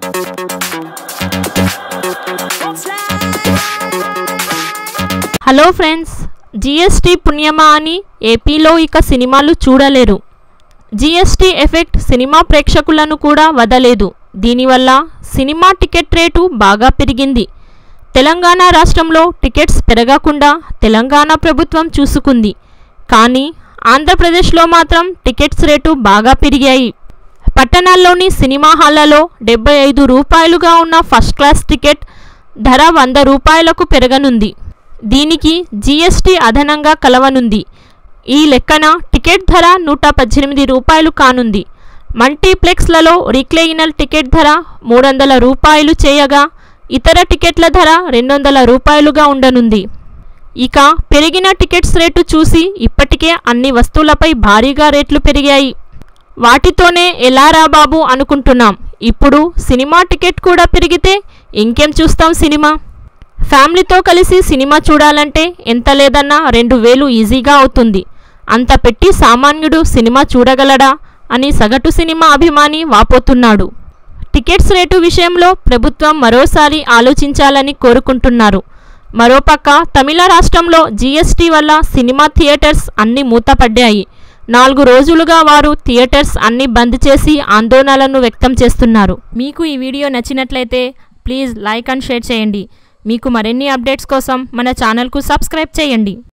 hello friends GST పుణ్యమా అని ఏపీలో ఇక సినిమాలు చూడలేరు జిఎస్టీ ఎఫెక్ట్ సినిమా ప్రేక్షకులను కూడా వదలేదు దీనివల్ల సినిమా టికెట్ రేటు బాగా పెరిగింది తెలంగాణ రాష్ట్రంలో టికెట్స్ పెరగకుండా తెలంగాణ ప్రభుత్వం చూసుకుంది కానీ ఆంధ్రప్రదేశ్లో మాత్రం టికెట్స్ రేటు బాగా పెరిగాయి పట్టణాల్లోని సినిమా హాళ్లలో డెబ్బై ఐదు రూపాయలుగా ఉన్న ఫస్ట్ క్లాస్ టికెట్ ధర వంద రూపాయలకు పెరగనుంది దీనికి జీఎస్టీ అదనంగా కలవనుంది ఈ లెక్కన టికెట్ ధర నూట పద్దెనిమిది రూపాయలు కానుంది మల్టీప్లెక్స్లలో రిక్లెయినల్ టికెట్ ధర మూడు వందల రూపాయలు చేయగా ఇతర టికెట్ల ధర రెండు వందల రూపాయలుగా ఉండనుంది ఇక పెరిగిన టికెట్స్ రేటు చూసి ఇప్పటికే అన్ని వస్తువులపై భారీగా రేట్లు పెరిగాయి వాటితోనే ఎలా రా బాబు అనుకుంటున్నాం ఇప్పుడు సినిమా టికెట్ కూడా పెరిగితే ఇంకేం చూస్తాం సినిమా ఫ్యామిలీతో కలిసి సినిమా చూడాలంటే ఎంత లేదన్నా రెండు వేలు ఈజీగా అవుతుంది అంత పెట్టి సామాన్యుడు సినిమా చూడగలడా అని సగటు సినిమా అభిమాని వాపోతున్నాడు టికెట్స్ రేటు విషయంలో ప్రభుత్వం మరోసారి ఆలోచించాలని కోరుకుంటున్నారు మరోపక్క తమిళ రాష్ట్రంలో జీఎస్టీ వల్ల సినిమా థియేటర్స్ అన్ని మూతపడ్డాయి నాలుగు రోజులుగా వారు థియేటర్స్ అన్ని బంద్ చేసి ఆందోళనలను వ్యక్తం చేస్తున్నారు మీకు ఈ వీడియో నచ్చినట్లయితే ప్లీజ్ లైక్ అండ్ షేర్ చేయండి మీకు మరిన్ని అప్డేట్స్ కోసం మన ఛానల్కు సబ్స్క్రైబ్ చేయండి